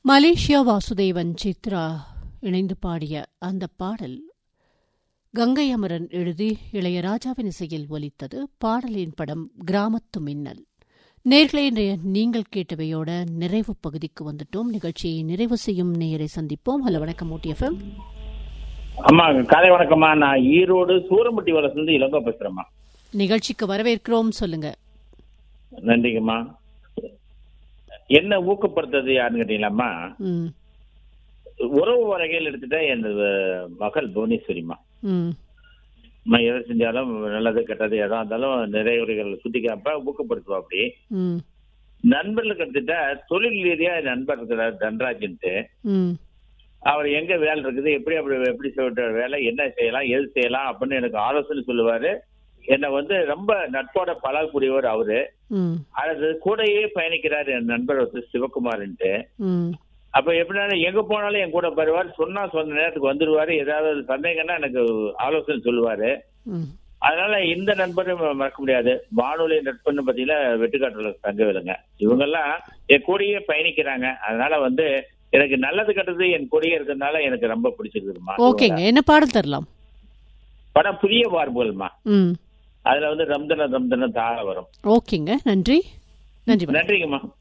Malaysia Vasudevan Chitra இணைந்து பாடிய அந்த பாடல் கங்கை அமரன் எழுதி இளையராஜாவின் இசையில் ஒலித்தது பாடலின் படம் கிராமத்து மின்னல் நேர்களே இன்றைய நீங்கள் கேட்டவையோட நிறைவு பகுதிக்கு வந்துட்டோம் நிகழ்ச்சியை நிறைவு செய்யும் நேயரை சந்திப்போம் ஹலோ வணக்கம் ஓடிஎஃப்எம் அம்மா காலை வணக்கம்மா நான் ஈரோடு சூரம்பட்டி வளர்ந்து இளங்கோ பேசுறேம்மா நிகழ்ச்சிக்கு வரவேற்கிறோம் சொல்லுங்க நன்றிங்கம்மா என்ன ஊக்கப்படுத்துறது யாருன்னு கேட்டீங்களாம்மா ம் உறவு வகையில் எடுத்துட்டா எனது மகள் புவனேஸ்வரிம்மா ம் அம்மா எதை செஞ்சாலும் நல்லது கெட்டது எதா இருந்தாலும் நிறைவுரைகள் சுட்டி காப்ப ஊக்கப்படுத்துவா அப்படி ம் நண்பர்களுக்கு எடுத்துட்டா தொழில் ரீதியா என் நண்பர் இருக்கிறார் தன்ராஜ்ன்ட்டு ம் அவர் எங்க வேலை இருக்குது எப்படி அப்படி எப்படி சொல்ற வேலை என்ன செய்யலாம் எது செய்யலாம் அப்படின்னு எனக்கு ஆலோசனை சொல்லுவாரு என்னை வந்து ரொம்ப நட்போட பழகக்கூடியவர் அவரு ம் அது கூடயே பயணிக்கிறார் என் நண்பர் ஒருத்தர் சிவகுமார்ன்ட்டு ம் அப்ப எப்படின்னா எங்க போனாலும் என் கூட வருவார் சொன்னா சொன்ன நேரத்துக்கு வந்துருவாரு ஏதாவது ஒரு சந்தேகம்னா எனக்கு ஆலோசனை சொல்லுவாரு ம் அதனால இந்த நண்பரும் மறக்க முடியாது வானொலி நட்புன்னு பாத்தீங்கன்னா வெட்டுக்காட்டுல தங்கவில்லைங்க இவங்க எல்லாம் என் கூடயே பயணிக்கிறாங்க அதனால வந்து எனக்கு நல்லது கெட்டது என் கூடயே இருக்கிறதுனால எனக்கு ரொம்ப பிடிச்சிருக்குதுமா ஓகேங்க என்ன பாடல் தரலாம் படம் புதிய பார்ப்புகள்மா ம் அதுல வந்து ரம்தன ரம்தன தாழ வரும் ஓகேங்க நன்றி நன்றி நன்றிங்கம்மா